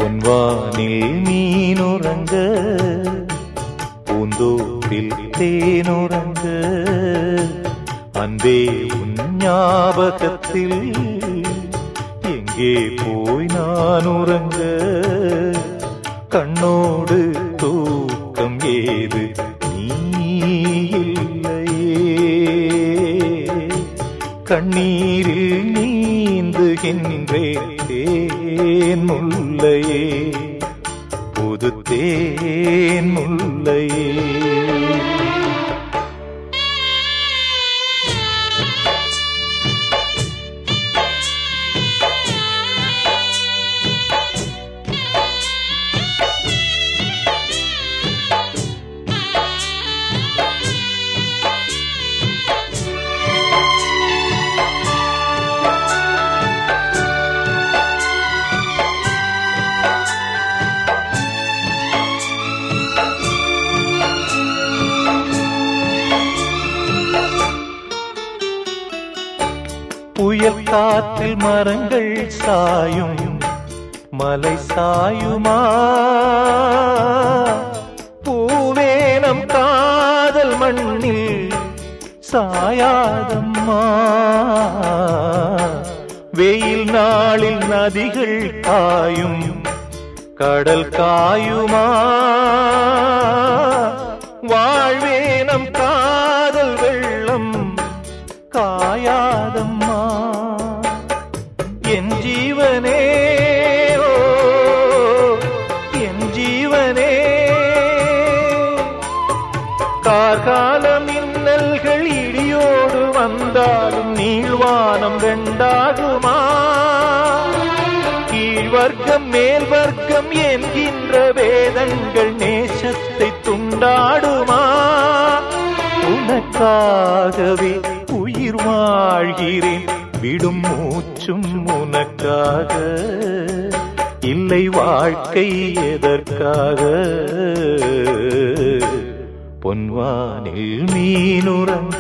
பொன்வானில் மீனுறங்க பூந்தோப்பில் தேனுறங்க அன்பே உன் ஞாபகத்தில் எங்கே போய் நான் உறங்க கண்ணோடு தூக்கம் ஏது நீ இல்லையே கண்ணீரில் நீந்துகின்றேன் தேன் முல்லையே புது தேன் முல்லையே புயல் காற்றில் மரங்கள் சாயும் மலை சாயுமா பூவேனம் காதல் மண்ணில் சாயாதம்மா வெயில் நாளில் நதிகள் காயும் கடல் காயுமா வாழ்வேனம் காதல் வெள்ளம் காயாதம்மா என் ஜீவனே ஓ, என் ஜீவனே கார்கால மின்னல்கள் இடியோடு வந்தாலும் நீள்வானம் ரெண்டாகுமா கீழ் வர்க்கம் மேல் வர்க்கம் என்கின்ற வேதங்கள் நேசத்தை துண்டாடுமா உனக்காகவே உயிர் வாழ்கிறேன் விடும் மூச்சும் உனக்காக இல்லை வாழ்க்கை எதற்காக பொன்வானில் மீனுறங்க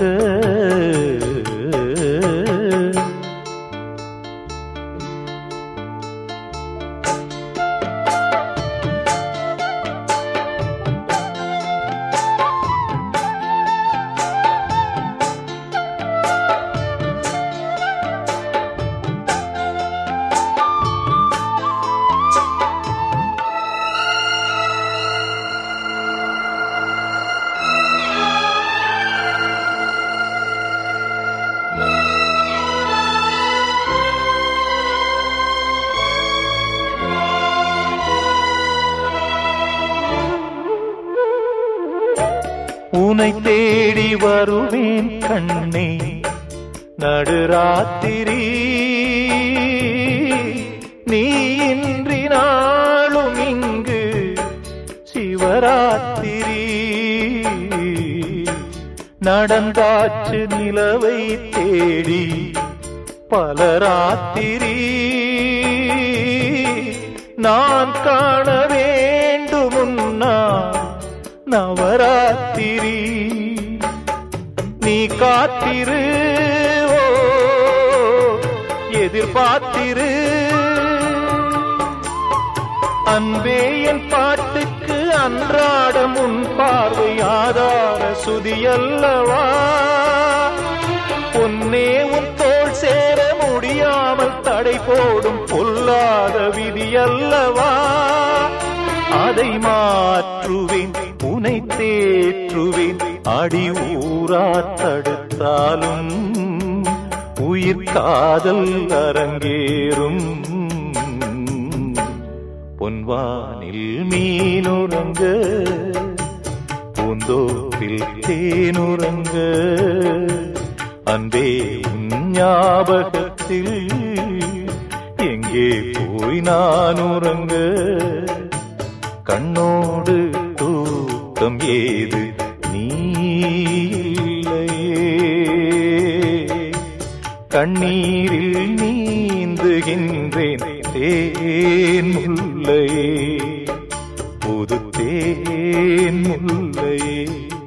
உனை தேடி வருவேன் கண்ணே நடுராத்திரி நீ இன்றி நாளும் இங்கு சிவராத்திரி நடந்தாச்சு நிலவை தேடி பல ராத்திரி நான் காண வேண்டுமுன்னா நவராத்திரி நீ காத்திரு ஓ, எதிர்பார்த்திரு அன்பே என் பாட்டுக்கு அன்றாடம் உன் பார்வை ஆதார சுதியல்லவா பொன்னே உன் தோள் சேர முடியாமல் தடை போடும் பொல்லாத விதியல்லவா அதை மாற்றுவேன் உனை தேற்றுவேன் அடி ஊரா தடுத்தாலும் உயிர் காதல் அரங்கேறும் பொன்வானில் மீனுறங்க பூந்தோப்பில் தேனுறங்க அன்பே உன் ஞாபகத்தில் எங்கே போய் நான் உறங்க கண்ணோடு தூக்கம் ஏது நீ இல்லையே கண்ணீரில் நீந்துகின்றேன் தேன் முல்லையே புது தேன் முல்லையே